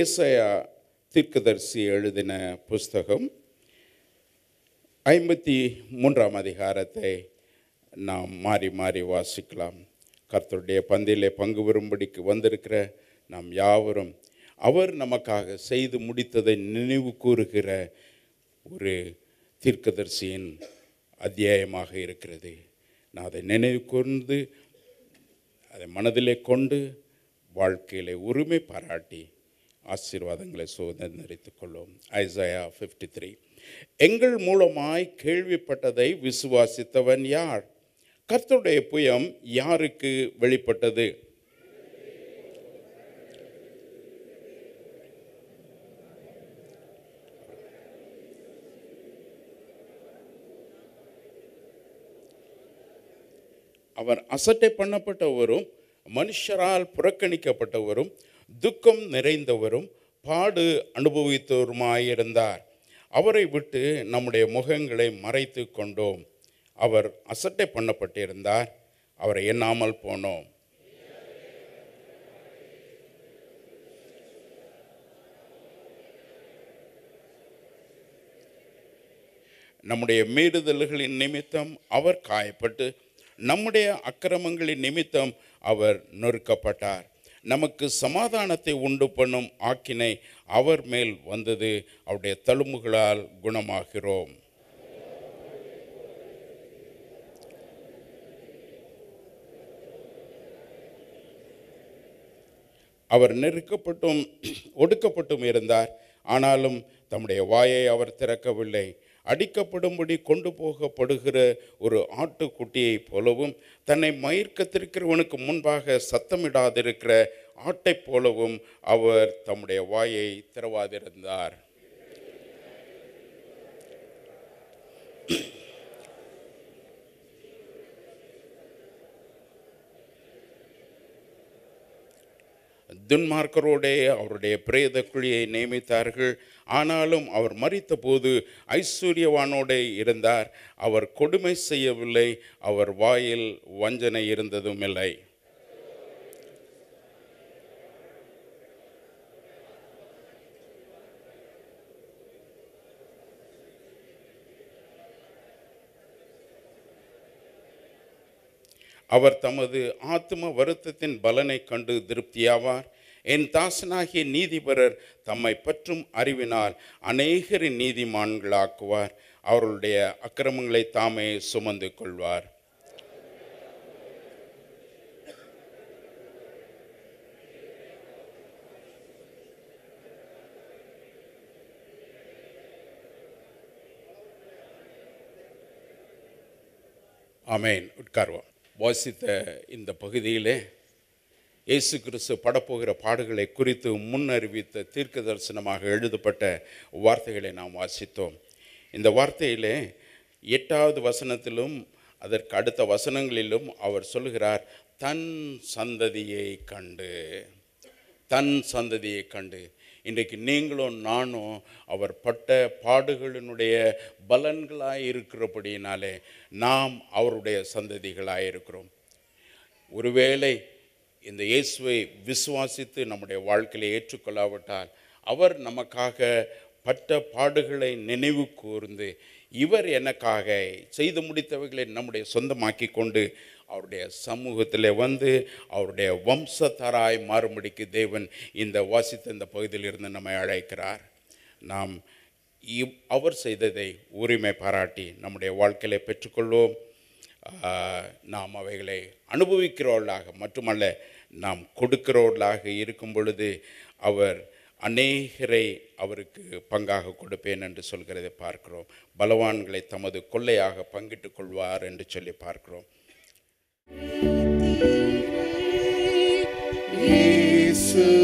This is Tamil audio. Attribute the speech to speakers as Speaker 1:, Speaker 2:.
Speaker 1: ஏசாயா தீர்க்கதரிசி எழுதின புஸ்தகம் ஐம்பத்தி மூன்றாம் அதிகாரத்தை நாம் மாறி மாறி வாசிக்கலாம் கர்த்தருடைய பந்தியிலே பங்கு பெறும்படிக்கு வந்திருக்கிற நாம் யாவரும் அவர் நமக்காக செய்து முடித்ததை நினைவு கூறுகிற ஒரு தீர்க்கதரிசியின் அத்தியாயமாக இருக்கிறது நான் அதை நினைவு கூர்ந்து அதை மனதிலே கொண்டு வாழ்க்கையிலே உரிமை பாராட்டி ஆசீர்வாதங்களை சுதந்திரித்துக் கொள்ளும் ஐசையா ஃபிஃப்டி த்ரீ எங்கள் மூலமாய் கேள்விப்பட்டதை விசுவாசித்தவன் யார் கர்த்தருடைய புயம் யாருக்கு வெளிப்பட்டது அவர் அசட்டை பண்ணப்பட்டவரும் மனுஷரால் புறக்கணிக்கப்பட்டவரும் துக்கம் நிறைந்தவரும் பாடு அனுபவித்தவருமாயிருந்தார் அவரை விட்டு நம்முடைய முகங்களை மறைத்து கொண்டோம் அவர் அசட்டை பண்ணப்பட்டிருந்தார் அவரை எண்ணாமல் போனோம் நம்முடைய மீறுதல்களின் நிமித்தம் அவர் காயப்பட்டு நம்முடைய அக்கிரமங்களின் நிமித்தம் அவர் நொறுக்கப்பட்டார் நமக்கு சமாதானத்தை உண்டு பண்ணும் ஆக்கினை அவர் மேல் வந்தது அவருடைய தழும்புகளால் குணமாகிறோம் அவர் நெருக்கப்பட்டும் ஒடுக்கப்பட்டும் இருந்தார் ஆனாலும் தம்முடைய வாயை அவர் திறக்கவில்லை அடிக்கப்படும்படி கொண்டு போகப்படுகிற ஒரு ஆட்டுக்குட்டியைப் போலவும் தன்னை மயிர்க்கத்திருக்கிறவனுக்கு முன்பாக சத்தமிடாதிருக்கிற ஆட்டைப் போலவும் அவர் தம்முடைய வாயை திறவாதிருந்தார் துன்மார்க்கரோடே அவருடைய பிரேத குழியை நியமித்தார்கள் ஆனாலும் அவர் மறித்தபோது ஐஸ்வர்யவானோடே இருந்தார் அவர் கொடுமை செய்யவில்லை அவர் வாயில் வஞ்சனை இருந்ததும் இல்லை அவர் தமது ஆத்ம வருத்தத்தின் பலனை கண்டு திருப்தியாவார் என் தாசனாகிய நீதிபரர் தம்மை பற்றும் அறிவினால் அநேகரின் நீதிமான்களாக்குவார் அவர்களுடைய அக்கிரமங்களை தாமே சுமந்து கொள்வார் ஆமேன் உட்கார்வோம் வாசித்த இந்த பகுதியிலே இயேசு கிறிஸ்து படப்போகிற பாடுகளை குறித்து முன்னறிவித்த தீர்க்க தரிசனமாக எழுதப்பட்ட வார்த்தைகளை நாம் வாசித்தோம் இந்த வார்த்தையிலே எட்டாவது வசனத்திலும் அதற்கு அடுத்த வசனங்களிலும் அவர் சொல்கிறார் தன் சந்ததியை கண்டு தன் சந்ததியை கண்டு இன்றைக்கு நீங்களும் நானும் அவர் பட்ட பாடுகளினுடைய பலன்களாய் இருக்கிறபடியினாலே நாம் அவருடைய சந்ததிகளாய் இருக்கிறோம் ஒருவேளை இந்த இயேசுவை விசுவாசித்து நம்முடைய வாழ்க்கையில ஏற்றுக்கொள்ளாவிட்டால் அவர் நமக்காக பட்ட பாடுகளை நினைவு கூர்ந்து இவர் எனக்காக செய்து முடித்தவைகளை நம்முடைய சொந்தமாக்கி கொண்டு அவருடைய சமூகத்தில் வந்து அவருடைய வம்சத்தாராய் மாறும்படிக்கு தேவன் இந்த வாசித்த இந்த பகுதியில் இருந்து நம்மை அழைக்கிறார் நாம் இவ் அவர் செய்ததை உரிமை பாராட்டி நம்முடைய வாழ்க்கையில பெற்றுக்கொள்வோம் ஆஹ், நாம் அவைகளை அனுபவிக்கிறவர்களாக மட்டுமல்ல நாம் கொடுக்கிறவர்களாக இருக்கும் பொழுது அவர் அநேகரை அவருக்கு பங்காக கொடுப்பேன் என்று சொல்கிறதை பார்க்கிறோம் பலவான்களை தமது கொள்ளையாக பங்கிட்டுக் கொள்வார் என்று சொல்லி பார்க்கிறோம்
Speaker 2: இயேசு